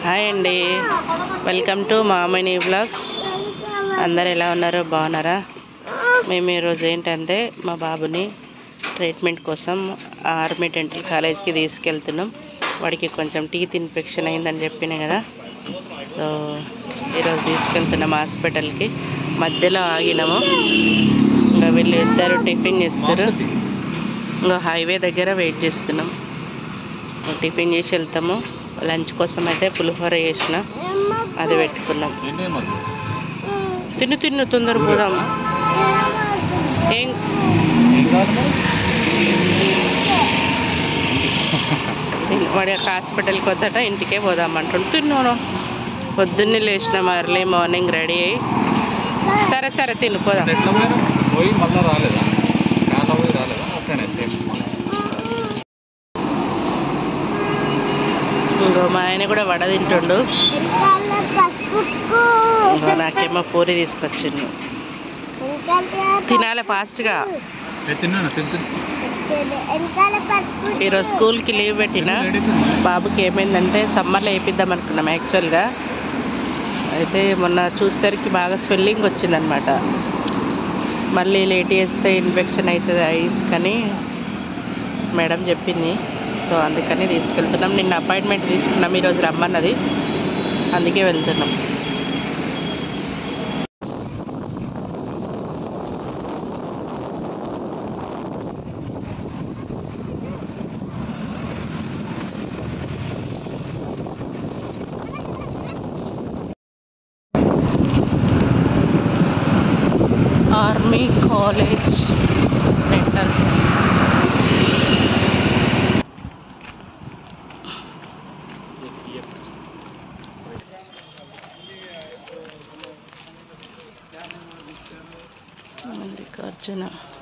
Hi అండి welcome to మామని blogs అందరు ఎలా ఉన్నారో బాగున్నారా మేము ఈరోజు ఏంటంటే మా బాబుని ట్రీట్మెంట్ కోసం ఆర్మీ డెంటల్ కాలేజ్కి తీసుకెళ్తున్నాం వాడికి కొంచెం టీత్ ఇన్ఫెక్షన్ అయిందని చెప్పిన కదా సో ఈరోజు తీసుకెళ్తున్నాం హాస్పిటల్కి మధ్యలో ఆగినాము ఇంకా వీళ్ళు ఇద్దరు టిఫిన్ చేస్తారు ఇంకా హైవే దగ్గర వెయిట్ చేస్తున్నాం టిఫిన్ చేసి వెళ్తాము లంచ్ కోసం అయితే పులిహోర చేసిన అది పెట్టుకున్నాం తిను తిను తొందర పోదాం ఏం తిను. వాడి యొక్క హాస్పిటల్కి వద్దట ఇంటికే పోదాం అంటుండు తిన్నాను పొద్దున్నే లేచిన ఎర్లీ మార్నింగ్ రెడీ అయ్యి సరే సరే తిను పోదాం ఎట్లా పోయినా పోయి మళ్ళీ రాలేదా కాళ్ళ పోయి రాలేదా అట్లనే సేమ్ ఇంకో మా ఆయన కూడా వడ తింటుండు ఇంకో నాకేమో పూరి తీసుకొచ్చిండు తినాలి ఫాస్ట్గా తిన్నాను తింటు ఈరోజు స్కూల్కి లీవ్ పెట్టిన బాబుకి ఏమైందంటే సమ్మర్లో వేపిద్దాం అనుకున్నాం యాక్చువల్గా అయితే మొన్న చూసేసరికి బాగా స్వెల్లింగ్ వచ్చిందనమాట మళ్ళీ లేట్ చేస్తే ఇన్ఫెక్షన్ అవుతుంది ఐస్ కానీ మేడం చెప్పింది సో అందుకని తీసుకెళ్తున్నాం నిన్న అపాయింట్మెంట్ తీసుకున్నాం ఈరోజు రమ్మన్నది అందుకే వెళ్తున్నాం army college dental science Mallikarjuna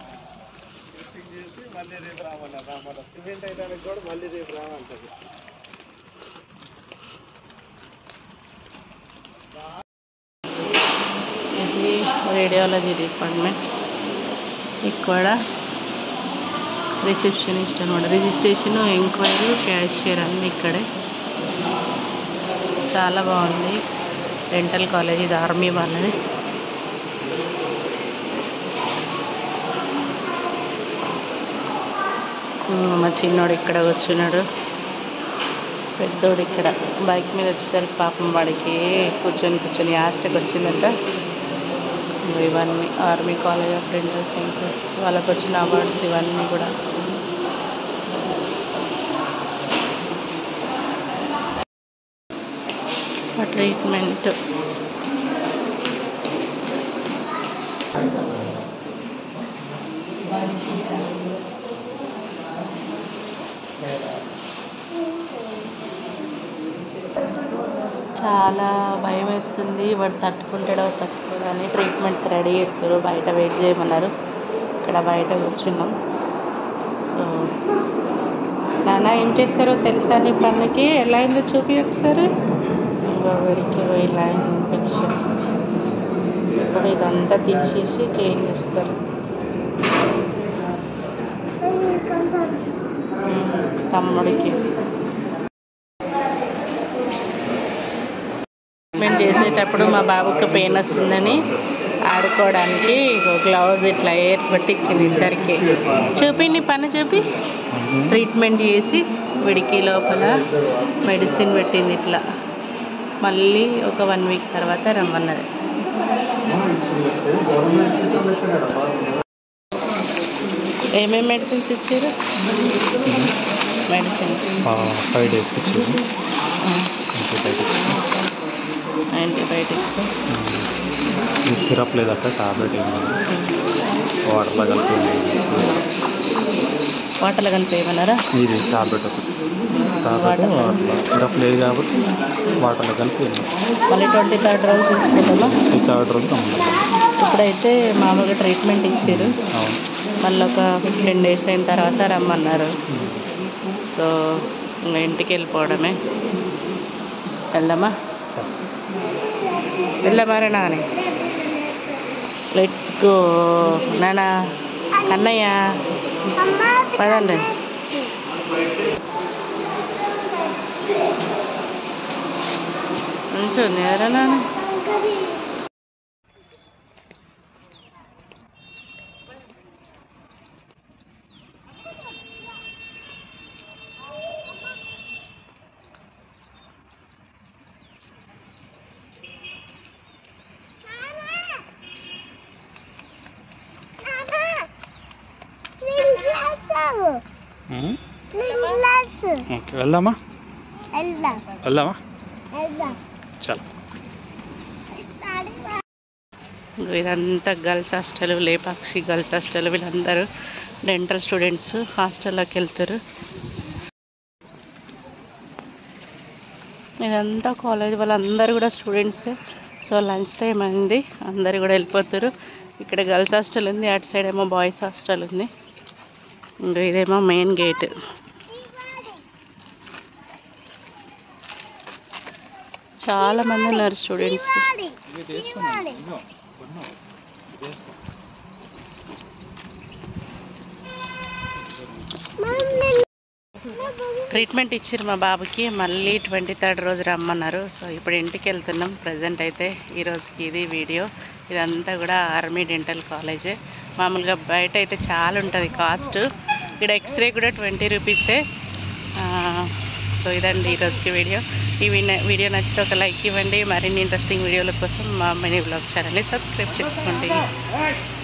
ఇది రేడియాలజీ డిపార్ట్మెంట్ ఇక్కడ రిసెప్షనిస్ట్ అనమాట రిజిస్ట్రేషన్ ఎంక్వైరీ క్యాషియర్ అన్నీ ఇక్కడే చాలా బాగుంది డెంటల్ కాలేజ్ ఇది ఆర్మీ వాళ్ళది ఉమ్, మా చిన్నోడు ఇక్కడ కూర్చున్నాడు పెద్దోడు ఇక్కడ బైక్ మీద వచ్చేసరికి పాపం వాడికి కూర్చొని కూర్చొని హాస్టల్కి వచ్చిందంట ఇవన్నీ army college of dental sciences వాళ్ళకి వచ్చిన అవార్డ్స్ ఇవన్నీ కూడా ఆ ట్రీట్మెంట్ చాలా భయం వేస్తుంది వాడు తట్టుకుంటాడో తట్టుకోడో అని ట్రీట్మెంట్కి రెడీ చేస్తారు బయట వెయిట్ చేయమన్నారు ఇక్కడ బయట కూర్చున్నాం సో నాన్న ఏం చేస్తారో తెలుసా నీ పనులకి ఎలా అయిందో చూపి ఒకసారి ఇంకో వీడికి ఇలా ఇన్ఫెక్షన్ ఇప్పుడు ఇదంతా తీసేసి చేంజ్ చేస్తారు ఉమ్, తమ్ముడికి ట్రీట్మెంట్ చేసేటప్పుడు మా బాబుకి పెయిన్ వస్తుందని ఆడుకోవడానికి గ్లౌజ్ ఇట్లా ఎయిర్ పట్టించింది ఇద్దరికి చూపి నీ పని చూపి ట్రీట్మెంట్ చేసి వీడికి లోపల మెడిసిన్ పెట్టింది ఇట్లా మళ్ళీ ఒక వన్ వీక్ తర్వాత రమ్మన్నది ఏమేమి మెడిసిన్స్ ఇచ్చారు మెడిసిన్స్ ఫైవ్ డేస్కి ఇచ్చేది యాంటీబయాటిక్స్ ఈ సిరప్ లేదక్క టాబ్లెట్ ఏమి వాటర్లో కలిపి వాటర్లో కలిపి ఏమన్నారా ఇది టాబ్లెట్ ఒకటి టాబ్లెట్ వాటర్లో సిరప్ లేదు కాబట్టి వాటర్లో కలిపి మళ్ళీ ట్వంటీ థర్డ్ రోజు తీసుకుంటామా ఈ థర్డ్ రోజు రమ్మన్నారు. ఇప్పుడైతే మామూలుగా ట్రీట్మెంట్ ఇచ్చారు అవును మళ్ళీ ఒక ఫిఫ్టీన్ డేస్ అయిన తర్వాత రమ్మన్నారు సో ఇంకా ఇంటికి వెళ్ళిపోవడమే వెళ్దామా వెళ్దామారా నాని లెట్స్ గో నానా అన్నయ్య పదండి మంచిగా ఉంది ఎవరా నాన్న ఉమ్. ఓకే వెళ్దామా వెళ్దామా చాలా ఇంకో ఇదంతా girls hostel Lepakshi girls hostel వీళ్ళందరూ డెంటల్ స్టూడెంట్స్ హాస్టల్లోకి వెళ్తారు ఇదంతా కాలేజ్ వాళ్ళందరూ కూడా స్టూడెంట్స్ సో లంచ్ టైం అయింది అందరు కూడా వెళ్ళిపోతారు ఇక్కడ గర్ల్స్ హాస్టల్ ఉంది అటు సైడ్ ఏమో బాయ్స్ హాస్టల్ ఉంది ఇంకా ఇదేమో మెయిన్ గేట్ చాలా మంది ఉన్నారు స్టూడెంట్స్ ట్రీట్మెంట్ ఇచ్చారు మా బాబుకి మళ్ళీ ట్వంటీ థర్డ్ రోజు రమ్మన్నారు సో ఇప్పుడు ఇంటికి వెళ్తున్నాం ప్రజెంట్ అయితే ఈ రోజుకి ఇది వీడియో ఇదంతా కూడా ఆర్మీ డెంటల్ కాలేజే మామూలుగా బయట అయితే చాలా ఉంటుంది కాస్ట్ ఇక్కడ ఎక్స్రే కూడా ట్వంటీ రూపీసే సో ఇదండి ఈ రోజుకి వీడియో ఈ విన- వీడియో నచ్చితే ఒక లైక్ ఇవ్వండి మరిన్ని ఇంట్రెస్టింగ్ వీడియోల కోసం మా మినీ బ్లాగ్ ఛానల్ని సబ్స్క్రైబ్ చేసుకోండి